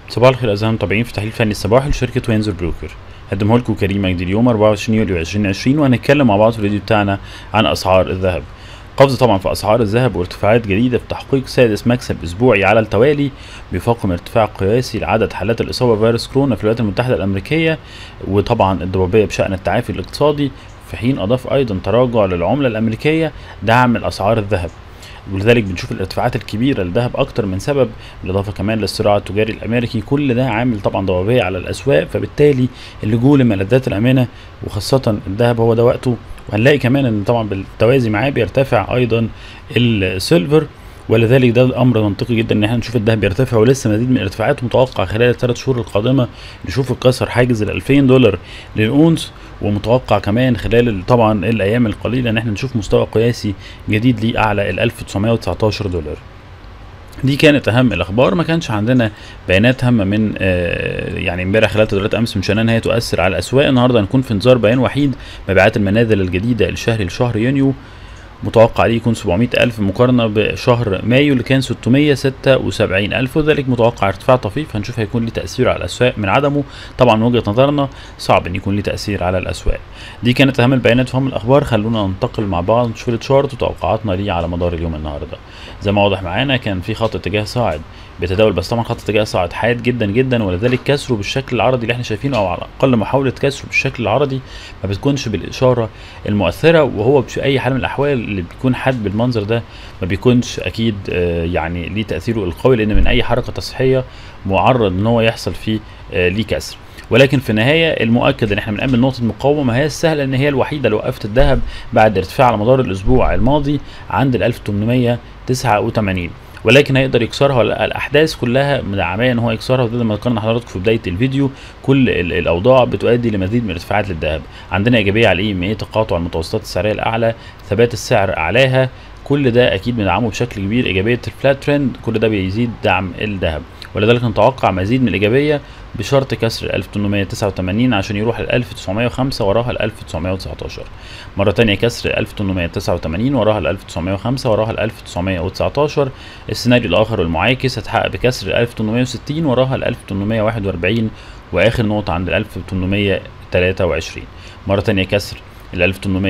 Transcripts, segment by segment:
صباح الخير أعزائي المتابعين في تحليل فني الصباحي لشركة وينزر بروكر هقدمه لكم كريم مجدي اليوم 24 يوليو 2020 وهنتكلم مع بعض في الفيديو بتاعنا عن أسعار الذهب قفز طبعا في أسعار الذهب وارتفاعات جديدة في تحقيق سادس مكسب أسبوعي على التوالي بيفاقم ارتفاع قياسي لعدد حالات الإصابة بفيروس كورونا في الولايات المتحدة الأمريكية وطبعا الضبابية بشأن التعافي الاقتصادي في حين أضاف أيضا تراجع للعملة الأمريكية دعم الأسعار الذهب ولذلك بنشوف الارتفاعات الكبيره للذهب اكتر من سبب بالاضافه كمان للصراع التجاري الامريكي كل ده عامل طبعا ضبابيه على الاسواق فبالتالي اللجوء للملذات الامنه وخاصه الذهب هو ده وقته وهنلاقي كمان ان طبعا بالتوازي معاه بيرتفع ايضا السيلفر ولذلك ده الامر منطقي جدا ان احنا نشوف الذهب يرتفع ولسه مزيد من الارتفاعات متوقع خلال الثلاث شهور القادمه نشوف الكسر حاجز ال 2000 دولار للاونس ومتوقع كمان خلال طبعا الايام القليله ان احنا نشوف مستوى قياسي جديد ليه اعلى ال 1919 دولار دي كانت اهم الاخبار ما كانش عندنا بيانات هامه من آه يعني امبارح خلال تدريبات امس من شان ان هي تؤثر على الاسواق النهارده هنكون في انذار بيان وحيد مبيعات المنازل الجديده الشهري لشهر يونيو متوقع عليه يكون 700 ألف مقارنة بشهر مايو اللي كان 676 ألف وذلك متوقع ارتفاع طفيف هنشوف هيكون ليه تأثير على الأسواق من عدمه طبعا من وجهة نظرنا صعب إن يكون ليه تأثير على الأسواق دي كانت أهم البيانات في أهم الأخبار خلونا ننتقل مع بعض نشوف التشارت وتوقعاتنا ليه على مدار اليوم النهاردة زي ما واضح معانا كان في خط اتجاه صاعد بيتداول بس طبعا خط اتجاه صاعد حاد جدا جدا ولذلك كسره بالشكل العرضي اللي احنا شايفينه او على الاقل محاوله كسره بالشكل العرضي ما بتكونش بالاشاره المؤثره وهو في اي حال من الاحوال اللي بيكون حاد بالمنظر ده ما بيكونش اكيد آه يعني ليه تاثيره القوي لان من اي حركه تصحيحيه معرض ان هو يحصل فيه آه ليه كسر ولكن في النهايه المؤكد ان احنا بنقابل نقطه مقاومه هي السهله ان هي الوحيده اللي وقفت الذهب بعد ارتفاع على مدار الاسبوع الماضي عند ال 1889 ولكن هيقدر يكسرها ولا الاحداث كلها مدعماه ان هو يكسرها وده لما ذكرنا حضراتكم في بدايه الفيديو كل الاوضاع بتؤدي لمزيد من الارتفاعات للذهب عندنا ايجابيه على الاي ام اي تقاطع المتوسطات السعريه الاعلى ثبات السعر اعلاها كل ده اكيد بندعمه بشكل كبير ايجابيه الفلات ترند كل ده بيزيد دعم الذهب ولذلك نتوقع مزيد من الايجابيه بشرط كسر 1889 عشان يروح ل 1905 وراها ل 1919 مرة تانية كسر 1889 وراها ل 1905 وراها ل 1919 السيناريو الآخر والمعاكس هتحقق بكسر 1860 وراها ل 1841 وآخر نقطة عند ال 1823 مرة تانية كسر ال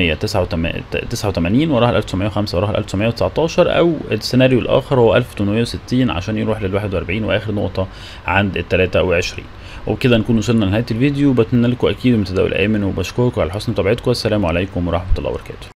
1889 وراها ال 1905 وراها ال 1919 او السيناريو الاخر هو 1860 عشان يروح لل 41 واخر نقطه عند ال 23 وبكده نكون وصلنا لنهايه الفيديو بتمنى لكم اكيد من تداول امن وبشكركم على حسن متابعتكم والسلام عليكم ورحمه الله وبركاته